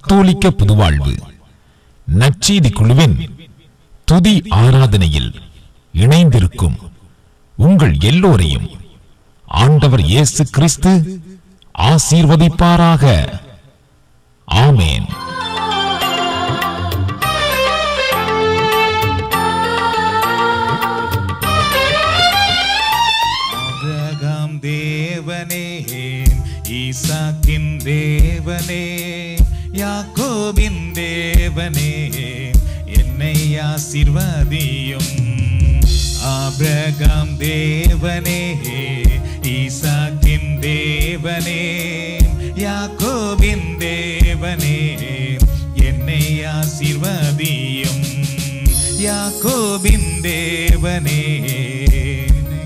கத்தோலிக்க புதுவாழ்வு நற்செய்தி குழுவின் துதி ஆராதனையில் இணைந்திருக்கும் உங்கள் எல்லோரையும் ஆண்டவர் இயேசு கிறிஸ்து ஆசீர்வதிப்பாராக ஆமேன் ஆபிரகாம் தேவனே ஈசாக்கின் தேவனே யாக்கோபின் தேவனே என்னை ஆசிர்வதியும் ஆபிரகாம் தேவனே ஈசாக்கின் தேவனே யாக்கோபின் தேவனே என்னை ஆசிர்வதியும் யாக்கோபின் தேவனே என்னை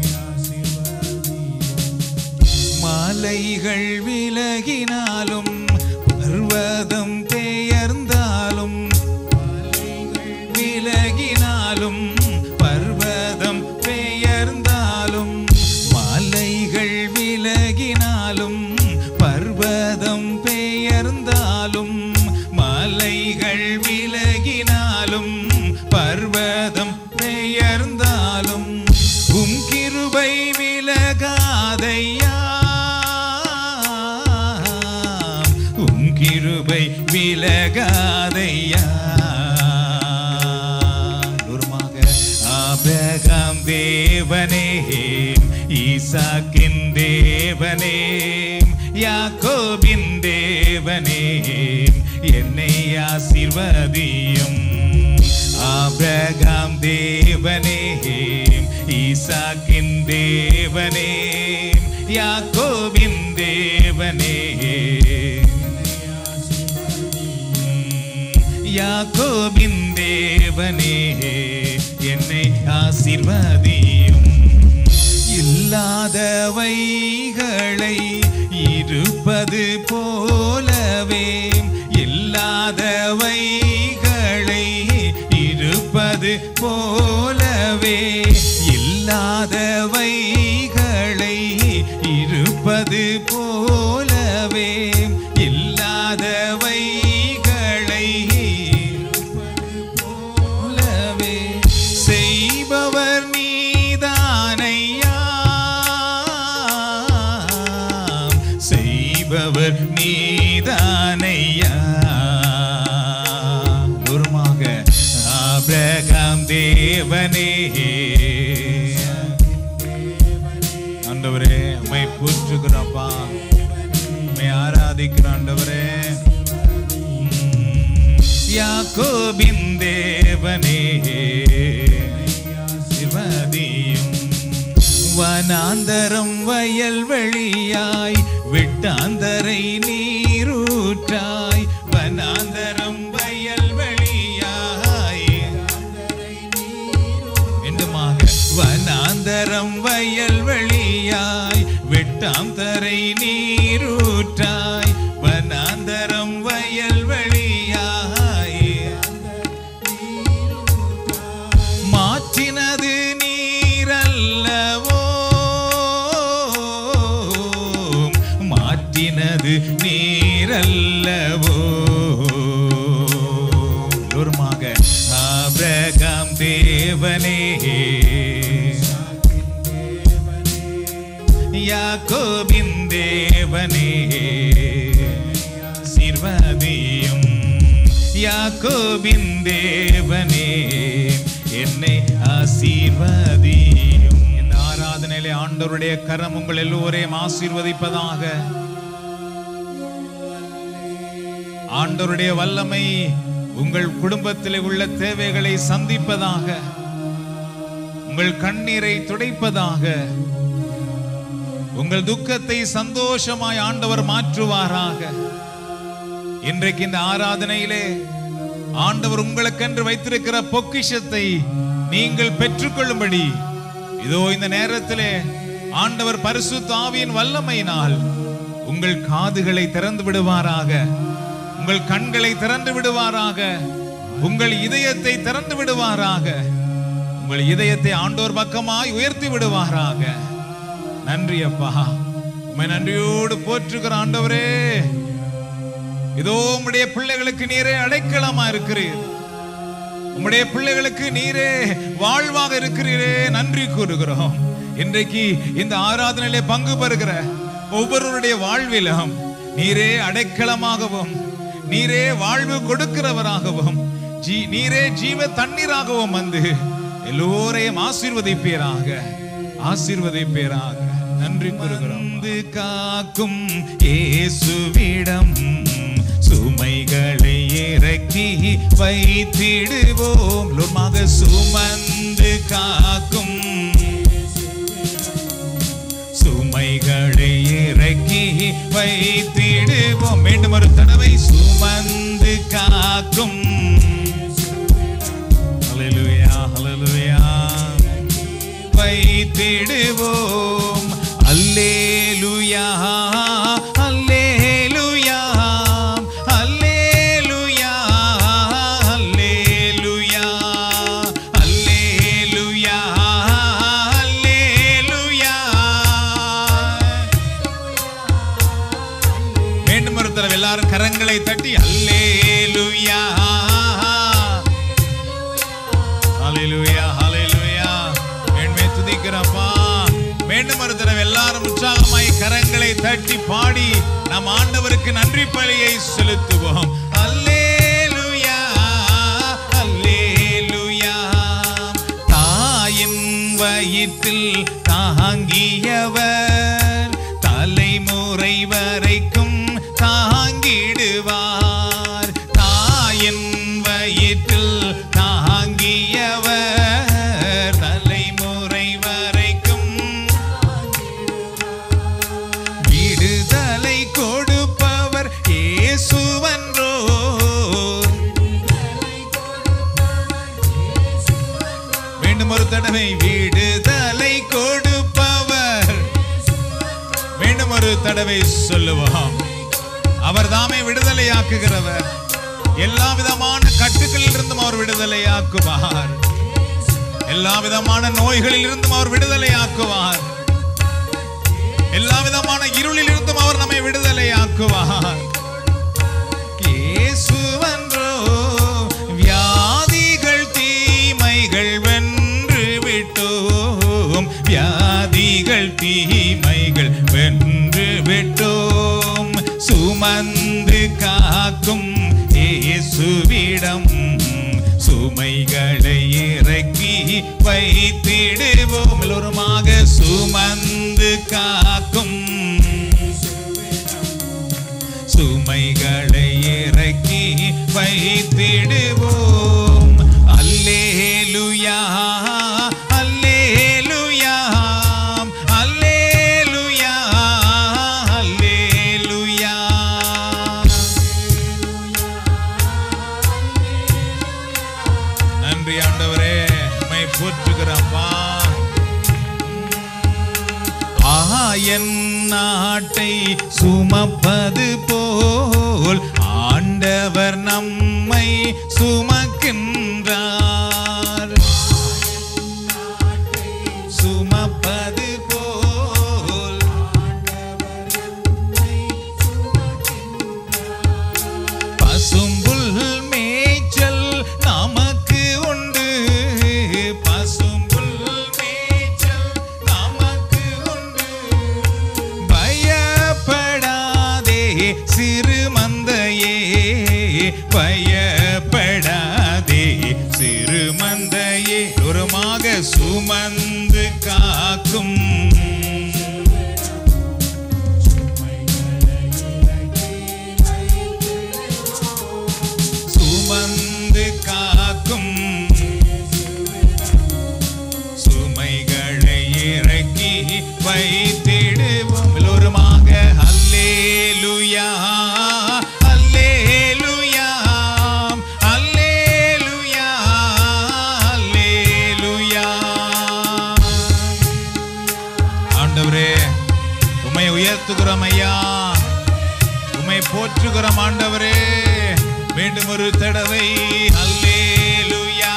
மாலைகள் விலகினாலும் பர்வதம் பெயர்ந்தாலும் மாலைகள் விலகினாலும் பர்வதம் பெயர்ந்தாலும் மாலைகள் விலகினாலும் பர்வதம் பெயர்ந்தாலும் மாலைகள் விலகினாலும் பர்வதம் பெயர்ந்தாலும் உம் கிருபை விலகாதையா உம் கிருபை விலகாதையா தூரமாக ஆபிரகாம் தேவனே ஈசாக்கின் தேவனே யாக்கோபின் தேவனே என்னை ஆசிர்வதியும் ஆபிரகாம் தேவனே ஈசாக்கின் தேவனே யாக்கோபின் தேவனே யாக்கோபின் தேவனே என்னை ஆசிர்வதியும் இல்லாதவைகளை இருப்பது போலவே இல்லாதவைகளை இருப்பது போலவே இல்லாதவைகளை இருப்பது போலவே இல்லாதவைகளை இருப்பது போலவே செய்பவர் நீதானையா செய்பவர் நீதானையா குருமாக ஆபிரகாம் தேவனே ஆண்டவரே உம்மை போற்றுகிறப்பா உம்மை ஆராதிக்கிற ஆண்டவரே உம், யாக்கோபின் தேவனே சிவதியும் வனாந்தரம் வயல்வெளியாய் விட்டாந்தரை நீரூற்றாய் வனாந்தரம் வயல்வெளியாய் மீண்டுமாக வனாந்தரம் வயல்வெளியாய் வெட்டாம் தரை நீரூற்றாய் வனாந்தரம் வயல்வெளியாய் மாற்றினது நீரல்லவோ மாற்றினது நீரல்லவோ தூரமாக ஆபிரகாம் தேவனே யாக்கோபின் தேவனே சிர்வதியும் யாக்கோபின் தேவனே என்னை ஆசீர்வதியும் இந்த ஆராதனையிலே ஆண்டவருடைய கரம் உங்கள் எல்லோரையும் ஆசீர்வதிப்பதாக ஆண்டவருடைய வல்லமை உங்கள் குடும்பத்திலே உள்ள தேவைகளை சந்திப்பதாக உங்கள் கண்ணீரை துடைப்பதாக உங்கள் துக்கத்தை சந்தோஷமாய் ஆண்டவர் மாற்றுவாராக இன்றைக்கு இந்த ஆராதனையிலே ஆண்டவர் உங்களுக்கென்று வைத்திருக்கிற பொக்கிஷத்தை நீங்கள் பெற்றுக்கொள்ளும்படி இதோ இந்த நேரத்திலே ஆண்டவர் பரிசுத்த ஆவியின் வல்லமையினால் உங்கள் காதுகளை திறந்து விடுவாராக உங்கள் கண்களை திறந்து விடுவாராக உங்கள் இதயத்தை திறந்து விடுவாராக உங்கள் இதயத்தை ஆண்டோர் பக்கமாய் உயர்த்தி விடுவாராக நன்றி அப்பா உம்மை நன்றியோடு போற்றுகிற ஆண்டவரே இதோ உம்முடைய பிள்ளைகளுக்கு நீரே அடைக்கலமா இருக்கிறீர் உம்முடைய பிள்ளைகளுக்கு நீரே வாழ்வாக இருக்கிறீரே நன்றி கூறுகிறோம் இன்றைக்கு இந்த ஆராதனையிலே பங்கு பெறுகிற ஒவ்வொருவருடைய வாழ்விலும் நீரே அடைக்கலமாகவும் நீரே வாழ்வு கொடுக்கிறவராகவும் ஜீ நீரே ஜீவ தண்ணீராகவும் வந்து எல்லோரையும் ஆசீர்வதிப்பீராக ஆசீர்வதிப்பீராக நன்றி கூறுகிறோம் வந்து காக்கும் இயேசுவிடம் சுமைகளை இறக்கி வைத்திடுவோம் லோமாக சுமந்து காக்கும் சுமைகளை இறக்கி வைத்திடுவோம் மீண்டும் ஒரு தடவை சுமந்து காக்கும் ஹalleluya ஹalleluya வைத்திடுவோம் அல்லேலூயா அல்லேலூயா அல்லேலூயா அல்லேலூயா அல்லேலூயா அல்லேலூயா மீண்டும் ஒரு தடவை எல்லாரும் கரங்களை தட்டி அல்லேலூயா ஹalleluya ஹalleluya மேன்மை துதிக்கிறப்பா மீண்டும் ஒரு தடவை எல்லாரும் உற்சாகமாய் கரங்களை தட்டி பாடி நம் ஆண்டவருக்கு நன்றி பலியை செலுத்துவோம் அல்லேலூயா அல்லேலூயா தாயின் வயிற்றில் தாங்கியவர் தலைமுறை வரைக்கும் தாங்கிடுவார் தாயின் வயிற்றில் தாங்கியவர் தலைமுறை வரைக்கும் விடுதலை கொடுப்பவர் இயேசுவன்றோ மீண்டும் ஒரு தடவை விடுதலை கொடுப்பவர் மீண்டும் ஒரு தடவை சொல்லுவோம் அவர் தாமே விடுதலையாக்குகிறவர் எல்லா விதமான கட்டுகளில் இருந்தும் அவர் விடுதலையாக்குவார் எல்லா விதமான நோய்களில் இருந்தும் அவர் விடுதலையாக்குவார் எல்லா விதமான இருளில் இருந்தும் அவர் நம்மை விடுதலையாக்குவார் இயேசுவன்றோ வியாதிகள் தீமைகள் வென்று விட்டோம் வியாதிகள் தீமைகள் வென்று விட்டோம் சுமந்து காக்கும் இயேசுவிடம் சுமைகளை இறக்கி வைத்திடுவோம் எல்லோருமாக சுமந்து காக்கும் சுமைகளை இறக்கி வைத்திடுவோம் அல்லேலுயா அல்லேலுயா அல்லேலுயா அல்லேலுயா நன்றி ஆண்டவரே உம்மை போற்றுகிறப்பா ஆயன் நாட்டை சுமப்பது போல் ஆண்டவர் நம்மை சுமக்கின்றார் சுமப்பது போல் பசும்புல் மேய்ச்சல் நமக்கு உண்டு பசும்புல் மேய்ச்சல் நமக்கு உண்டு பயப்படாதே சிறு மந்தையே பயப்படாதே சிறு மந்தையே ஒருமாக சுமந்து காக்கும் சுமந்து காக்கும் சுமைகளை இறக்கி வைத்திடுவோம் எல்லோருமாக அல்லேலுயா அல்லேலுயா அல்லேலுயா அல்லேலுயா ஆண்டவரே உம்மை உயர்த்துகிறோம் ஐயா உம்மை போற்றுகிறோம் ஆண்டவரே மீண்டும் ஒரு தடவை அல்லேலூயா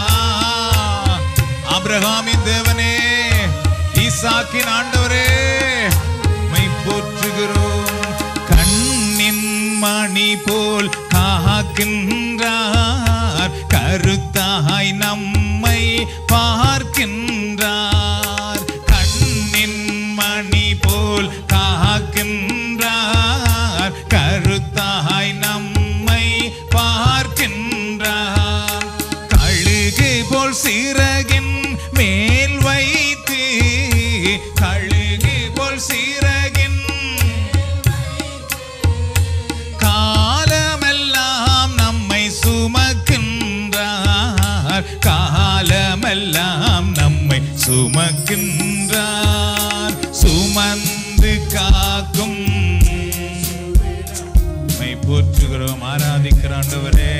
ஆபிரகாமின் தேவனே ஈசாக்கின் ஆண்டவரே உம்மை போற்றுகிறோம் கண்ணின் மணி போல் காக்கின்றார் கருத்தாய் நம்மை பார்க்கின்றார் கண்ணின் மணி போல் காக்கின்றார் கருத்தாய் நம்மை பார்க்கின்றார் கழுகு போல் சிறகின் மேல் வைத்து கழுகு போல் சிறகின் காலமெல்லாம் நம்மை சுமக்கின்றார் காலமெல்லாம் நம்மை சுமக்கின்றார் சுமந்து காக்கும் உம்மை போற்றுகிறோம் ஆராதிக்கிற ஆண்டவரே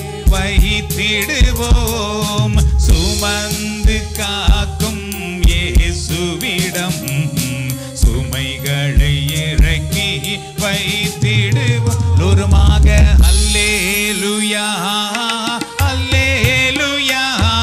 வைத்திடுவோம் சுமந்து காக்கும் இயேசுவிடம் சுமைகளை இறக்கி வைத்திடுவோம் லோருமாக அல்லேலுயா அல்லேலுயா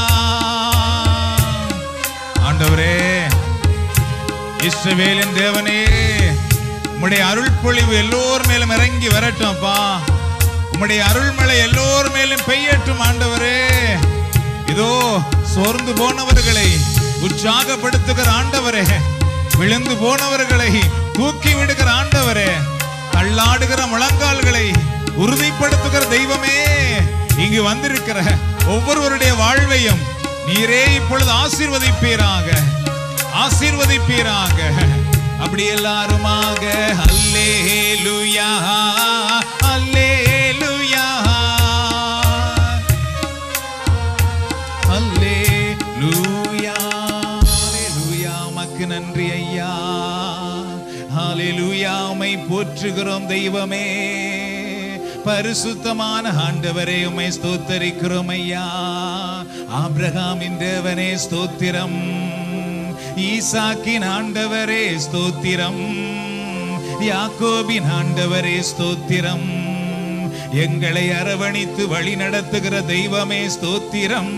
ஆண்டவரே இஸ்ரவேலின் தேவனே உம்முடைய அருள் பொழிவு எல்லோர் மேலும் இறங்கி வரட்டும்ப்பா உம்முடைய அருள்மழை எல்லோர் மேலும் பெய்யட்டும் ஆண்டவரே இதோ சோர்ந்து போனவர்களை உற்சாகப்படுத்துகிற ஆண்டவரே விழுந்து போனவர்களை தூக்கி விடுகிற ஆண்டவரே தள்ளாடுகிற முழங்கால்களை உறுதிப்படுத்துகிற தெய்வமே இங்கு வந்திருக்கிற ஒவ்வொருவருடைய வாழ்வையும் நீரே இப்பொழுது ஆசீர்வதிப்பீராக ஆசீர்வதிப்பீராக அப்படி எல்லாருமாக அல்லேலுயா அல்லேலுயா அல்லேலூயா அல்லேலூயா உமக்கு நன்றி ஐயா ஹalleluya உம்மை போற்றுகிறோம் தெய்வமே பரிசுத்தமான ஆண்டவரே உம்மை ஸ்தோத்தரிக்கிறோம் ஐயா ஆபிரகாமின் தேவனே ஸ்தோத்திரம் ஈசாக்கின் ஆண்டவரே ஸ்தோத்திரம் யாக்கோபின் ஆண்டவரே ஸ்தோத்திரம் எங்களை அரவணைத்து வழி நடத்துகிற தெய்வமே ஸ்தோத்திரம்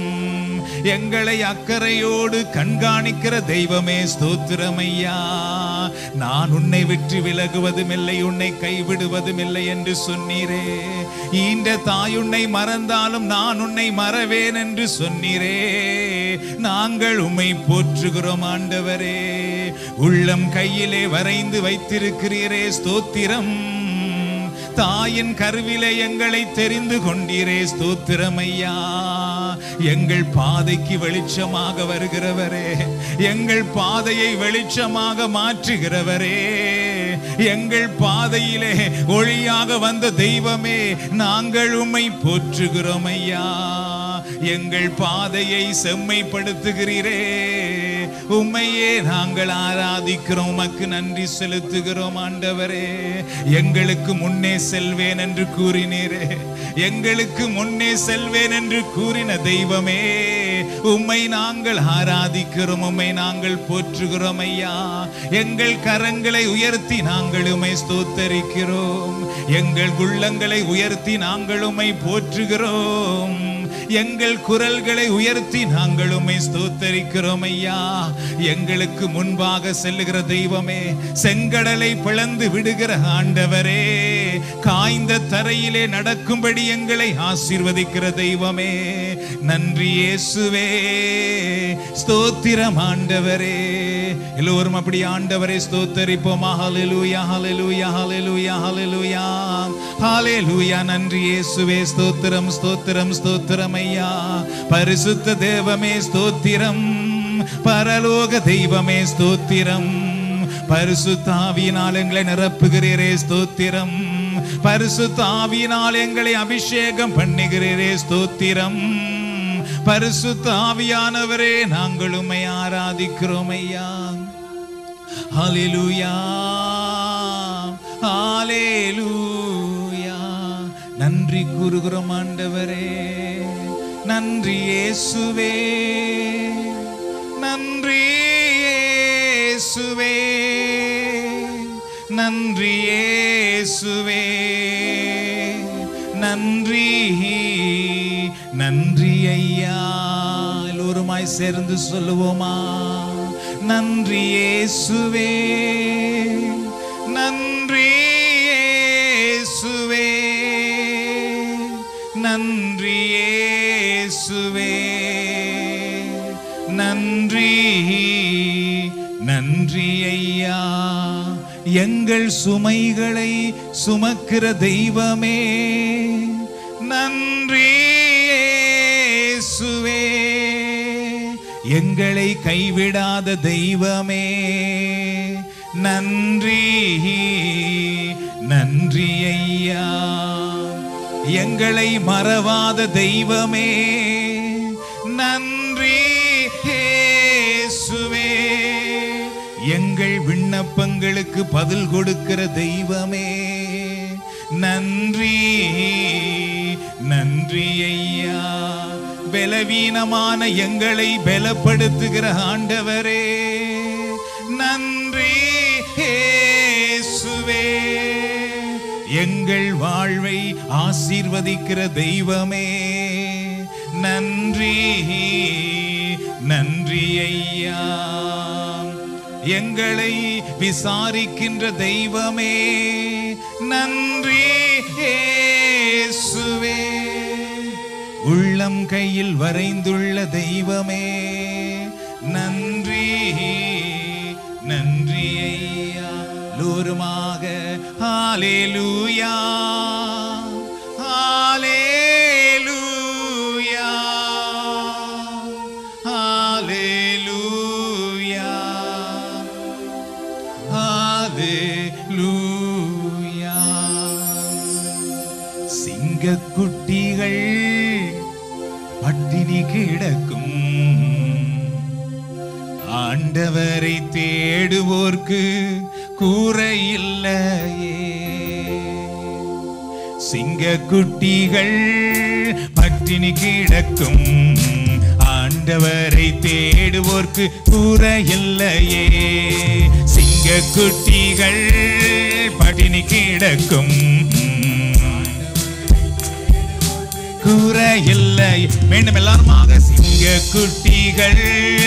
எங்களை அக்கறையோடு கண்காணிக்கிற தெய்வமே ஸ்தோத்திரம் ஐயா நான் உன்னை விட்டு விலகுவதும் இல்லை உன்னை கைவிடுவதும் இல்லை என்று சொன்னீரே ஈன்ற தாய் உன்னை மறந்தாலும் நான் உன்னை மறவேன் என்று சொன்னீரே நாங்கள் உம்மை போற்றுகிறோம் ஆண்டவரே உள்ளம் கையிலே வரைந்து வைத்திருக்கிறீரே ஸ்தோத்திரம் தாயின் கருவிலே எங்களை தெரிந்து கொண்டீரே ஸ்தோத்திரம் ஐயா எங்கள் பாதைக்கு வெளிச்சமாக வருகிறவரே எங்கள் பாதையை வெளிச்சமாக மாற்றுகிறவரே எங்கள் பாதையிலே ஒளியாக வந்த தெய்வமே நாங்கள் உம்மை போற்றுகிறோம் ஐயா எங்கள் பாதையை செம்மைப்படுத்துகிறீரே உம்மையே நாங்கள் ஆராதிக்கிறோம் உமக்கு நன்றி செலுத்துகிறோம் ஆண்டவரே எங்களுக்கு முன்னே செல்வேன் என்று கூறினீரே எங்களுக்கு முன்னே செல்வேன் என்று கூறின தெய்வமே உம்மை நாங்கள் ஆராதிக்கிறோம் உம்மை நாங்கள் போற்றுகிறோம் ஐயா எங்கள் கரங்களை உயர்த்தி நாங்கள் உம்மை ஸ்தோத்தரிக்கிறோம் எங்கள் உள்ளங்களை உயர்த்தி நாங்கள் உம்மை போற்றுகிறோம் எங்கள் குரல்களை உயர்த்தி நாங்கள் உம்மை ஸ்தோத்தரிக்கிறோம் ஐயா எங்களுக்கு முன்பாக செல்லுகிற தெய்வமே செங்கடலை பிளந்து விடுகிற ஆண்டவரே காய்ந்த தரையிலே நடக்கும்படி எங்களை ஆசீர்வதிக்கிற தெய்வமே நன்றி இயேசுவே ஸ்தோத்திரம் ஆண்டவரே எல்லோரும் அப்படி ஆண்டவரை ஸ்தோத்தரிப்போமா ஹalleluya ஹalleluya ஹalleluya ஹalleluya ஹalleluya நன்றி இயேசுவே ஸ்தோத்திரம் ஸ்தோத்திரம் ஸ்தோத்திரம் ஐயா பரிசுத்த தேவமே ஸ்தோத்திரம் பரலோக தெய்வமே ஸ்தோத்திரம் பரிசுத்தாவியினால் எங்களை நிரப்புகிறீரே ஸ்தோத்திரம் பரிசுத்தாவியினால் எங்களை அபிஷேகம் பண்ணுகிறீரே ஸ்தோத்திரம் பரிசுத்த ஆவியானவரே நாங்கள் உம்மை ஆராதிக்கிறோம் ஐயா ஹalleluya ஹalleluya நன்றி கூறுகிறோம் ஆண்டவரே நன்றி இயேசுவே நன்றி இயேசுவே நன்றி இயேசுவே நன்றி நன்றி ஐயா எல்லோருமாய் சேர்ந்து சொல்லுவோமா நன்றி இயேசுவே நன்றி இயேசுவே இயேசுவே நன்றி நன்றி ஐயா எங்கள் சுமைகளை சுமக்கிற தெய்வமே நன்றி இயேசுவே எங்களை கைவிடாத தெய்வமே நன்றி நன்றி ஐயா எங்களை மறவாத தெய்வமே நன்றி இயேசுவே எங்கள் விண்ணப்பங்களுக்கு பதில் கொடுக்கிற தெய்வமே நன்றி நன்றி ஐயா பலவீனமான எங்களை பலப்படுத்துகிற ஆண்டவரே நன்றி இயேசுவே எங்கள் வாழ்வை ஆசீர்வதிக்கிற தெய்வமே நன்றி நன்றி ஐயா எங்களை விசாரிக்கின்ற தெய்வமே நன்றி இயேசுவே உள்ளம் கையில் வரைந்துள்ள தெய்வமே நன்றி நன்றி ஐயா லூருமாக ஹalleluya ஹalleluya ஹalleluya ஹalleluya சிங்கக்குட்டிகள் பட்டினி கிடக்கும் ஆண்டவரை தேடுவோர்க்கு கூரை இல்லையே சிங்கக்குட்டிகள் பட்டினி கிடக்கும் ஆண்டவரை தேடுவோர்க்கு கூரை இல்லையே சிங்கக்குட்டிகள் பட்டினி கிடக்கும் கூரை இல்லை மீண்டும் எல்லாருமாக சிங்கக்குட்டிகள்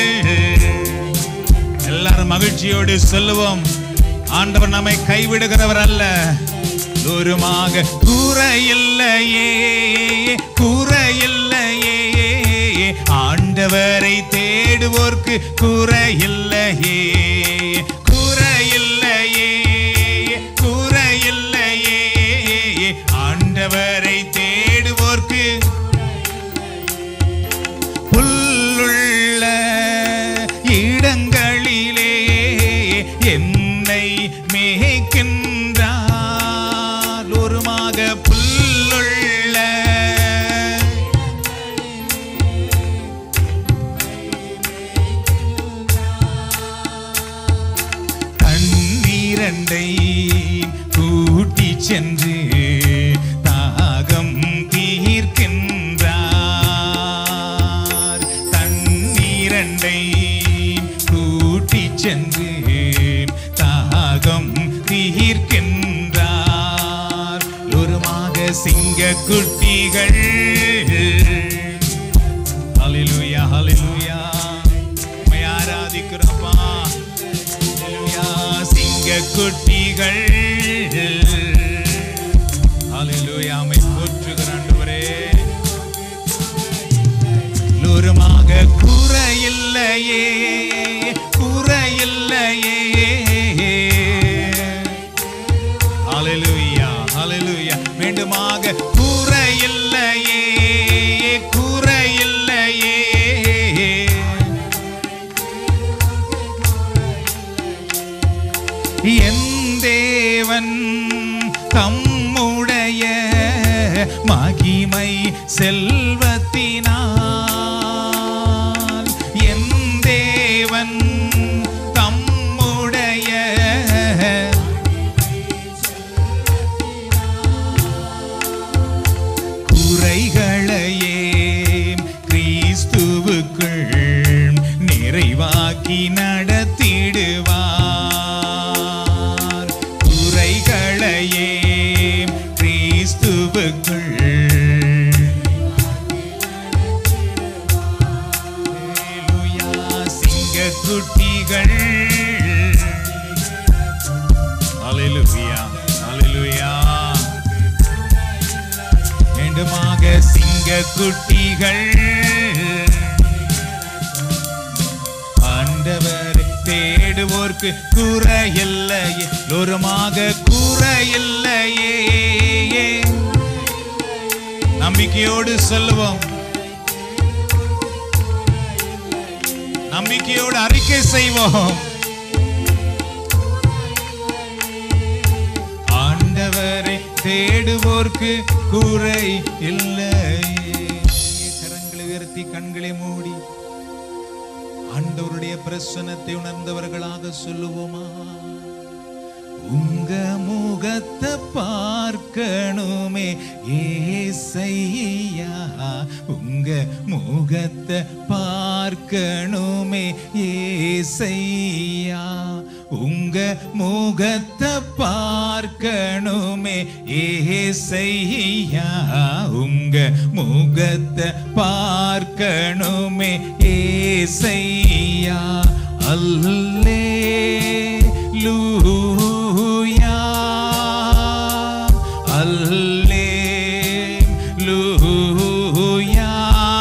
எல்லாரும் மகிழ்ச்சியோடு சொல்லுவோம் ஆண்டவர் நம்மை கைவிடுகிறவர் அல்ல தூரமாக கூரை இல்லையே கூரை இல்லையே ஆண்டவரை தேடுவோர்க்கு கூரை இல்லையே கூரை இல்லையே கூரை இல்லையே ஆண்டவரை தேடுவோர்க்கு புல்லுள்ள இடங்களிலே என்னை மேய்க்கின்றார் ஒருமாக புல்லுள்ள தண்ணீரண்டை கூட்டி சென்று தாகம் தீர்க்கின்றார் தண்ணீரண்டை கூட்டி சென்று தாகம் தீர்க்கின்றார் ஒருமாக சிங்க குட்டிகள் ஹalleluya ஹalleluya உம்மை ஆராதிக்கிறோம்ப்பா ஹalleluya சிங்க குட்டிகள் ஹalleluya உம்மை போற்றுகிறோம் ஆண்டவரே லூருமாக குறையில்லையே குறையில்லையே ஹalleluya ஹalleluya மீண்டுமாக குறையில்லையே குறையில்லையே என் தேவன் தம்முடைய மகிமை செல்வத்தினால் என் தேவன் தம்முடைய குறைகளையே கிறிஸ்துவுக்குள் நிறைவாக்கி நடத்திடுவார் குறைகளையே கிறிஸ்துவுக்குள் ஹalleluya, சிங்கக்குட்டிகள் ஹalleluya, ஹalleluya. மீண்டுமாக சிங்க குட்டிகள் ஆண்டவரை தேடுவோர்க்கு குறையில்லையே தூரமாக குறையில்லையே நம்பிக்கையோடு சொல்லுவோம் நம்பிக்கையோடு அறிக்கை செய்வோம் ஆண்டவரை தேடுவோர்க்கு குறை இல்லை கரங்களை உயர்த்தி கண்களை மூடி ஆண்டவருடைய பிரசனத்தை உணர்ந்தவர்களாக சொல்லுவோமா உங்க முகத்தை பார்க்கணுமே ஏசையா உங்க முகத்தை பார்க்கணுமே ஏசையா உங்க முகத்தை பார்க்கணுமே ஏசையா உங்க முகத்தை பார்க்கணுமே ஏசையா அல்லே லூயா அல்லே லூயா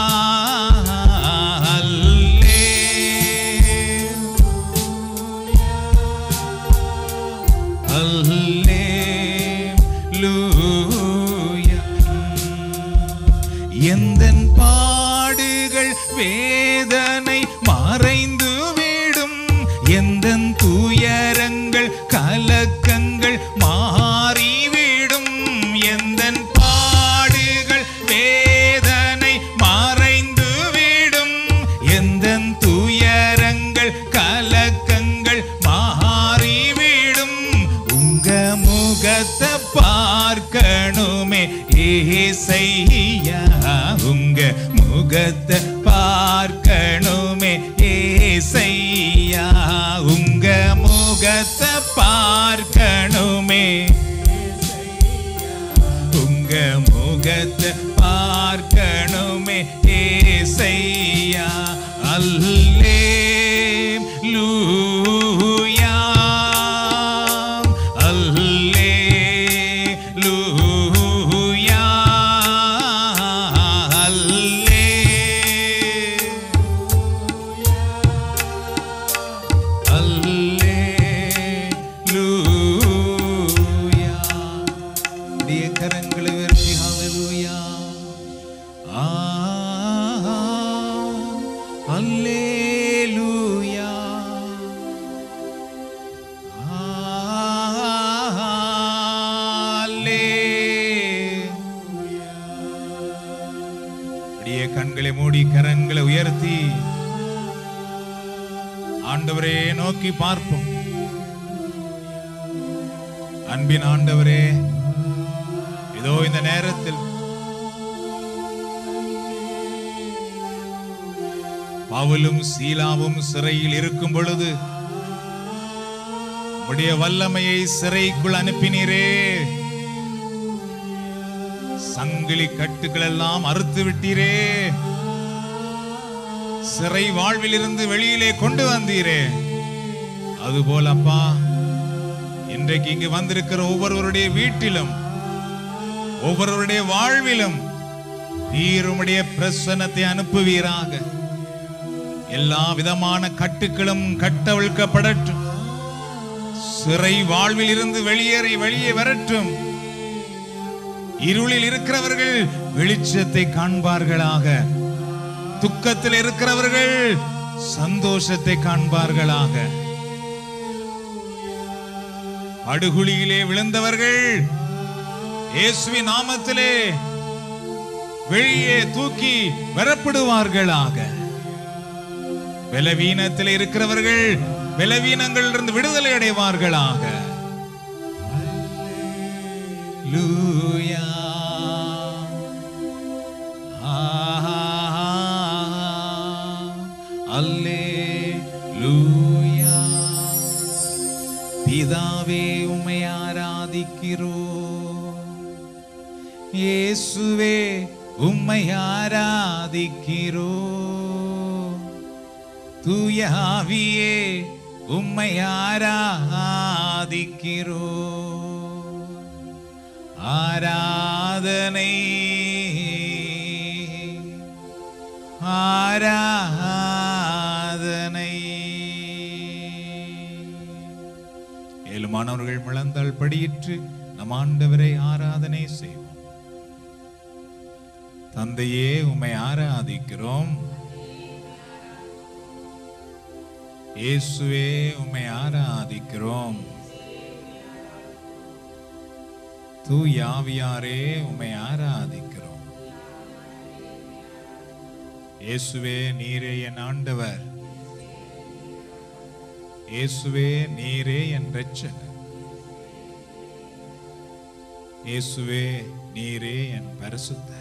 அல்லே அல்லே லூயா எந்தன் பாடுகள் வேதனை மறைந்து விடும் எந்தன் துயரங்கள் கலக்கங்கள் மாறிவிடும் எந்தன் பாடுகள் வேதனை மறைந்து விடும் எந்தன் துயரங்கள் கலக்கங்கள் மாறிவிடும் உங்க முகத்தை பார்க்கணுமே ஏசையா உங்க முகத்தை பார்க்கணுமே ஏசையா உங்க முகத்தை பார்க்கணுமே உங்க முகத்தை பார்க்கணுமே ஏசையா அல்லே லூயா அல்லே லூயா அல்லே அல்லே லூயா உடைய கரங்களை உயர்த்தி ஹalleluya ஆ அல்லேலூயா அல்லேலூயா அப்படியே கண்களை மூடி கரங்களை உயர்த்தி ஆண்டவரே நோக்கி பார்ப்போம் அன்பின் ஆண்டவரே இதோ இந்த நேரத்தில் பவுலும் சீலாவும் சிறையில் இருக்கும் பொழுது உடைய வல்லமையை சிறைக்குள் அனுப்பினீரே சங்கிலி கட்டுகள் எல்லாம் அறுத்து விட்டீரே சிறை வாழ்வில் இருந்து வெளியிலே கொண்டு வந்தீரே அதுபோல அப்பா இன்றைக்கு இங்கு வந்திருக்கிற ஒவ்வொருவருடைய வீட்டிலும் ஒவ்வொருவருடைய வாழ்விலும் நீர் உம்முடைய பிரசன்னத்தை அனுப்புவீராக எல்லா விதமான கட்டுக்களும் கட்டவிழ்க்கப்படட்டும் சிறை வாழ்வில் இருந்து வெளியேறி வெளியே வரட்டும் இருளில் இருக்கிறவர்கள் வெளிச்சத்தை காண்பார்களாக துக்கத்தில் இருக்கிறவர்கள் சந்தோஷத்தை காண்பார்களாக படுகுழியிலே விழுந்தவர்கள் இயேசுவின் நாமத்திலே வெளியே தூக்கி வரப்படுவார்களாக பலவீனத்தில் இருக்கிறவர்கள் பலவீனங்களிலிருந்து விடுதலை அடைவார்களாக லூயா அல்லே லூயா பிதாவே உம்மை ஆராதிக்கிறோ இயேசுவே உம்மை ஆராதிக்கிறோ தூயாவியே உம்மை ஆராதிக்கிறோ ஆராதனை ஆராதனை ஏழுமானவர்கள் முழந்தால் படியிற்று நம் ஆண்டவரை ஆராதனை செய்வோம் தந்தையே உம்மை ஆராதிக்கிறோம் இயேசுவே உம்மை ஆராதிக்கிறோம் தூயாவியாரே உம்மை ஆராதிக்கிறோம் இயேசுவே நீரே என் ஆண்டவர் இயேசுவே நீரே என் இரட்சகர் இயேசுவே நீரே என் பரிசுத்தர்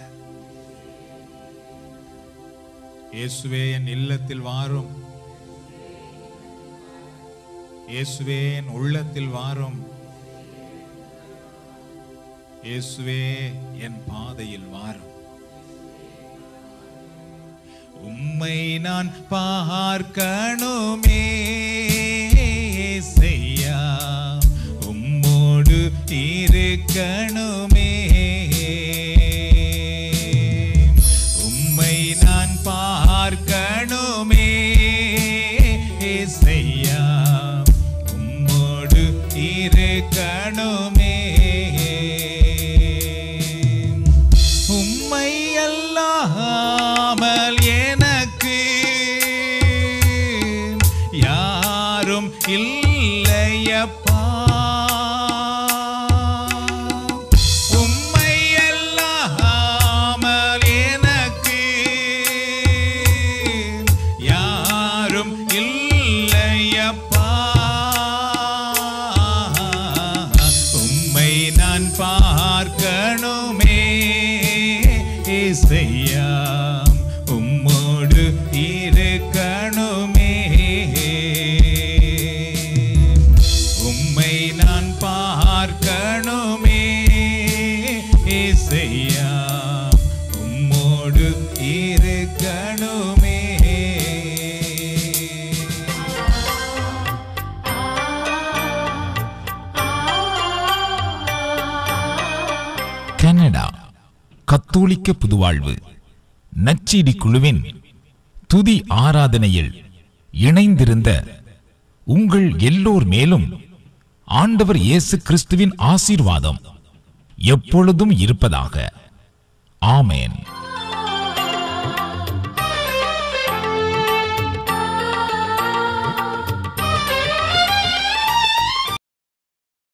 இயேசுவே என் இல்லத்தில் வாரும் இயேசுவே என் உள்ளத்தில் வாரும் இயேசுவே என் பாதையில் வாரும் உம்மை நான் பார்க்கணுமே செய்யா உம்மோடு இருக்கணுமே உம்மை நான் பார்க்கணுமே செய்யா உம்மோடு இருக்கணுமே உம்மை அல்லாமல் எனக்கு யாரும் இல்லையப்பா உம்மை அல்லாமல் எனக்கு யாரும் இல்லையப்பா உம்மை நான் பார்க்கணுமே இசையா உம்மோடு இருக்கணுமே உம்மை நான் பார்க்கணுமே இசையா உம்மோடு இருக்கணுமே கனடா கத்தோலிக்க புதுவாழ்வு நச்சீடி குழுவின் துதி ஆராதனையில் இணைந்திருந்த உங்கள் எல்லோர் மேலும் ஆண்டவர் இயேசு கிறிஸ்துவின் ஆசீர்வாதம் எப்பொழுதும் இருப்பதாக ஆமென்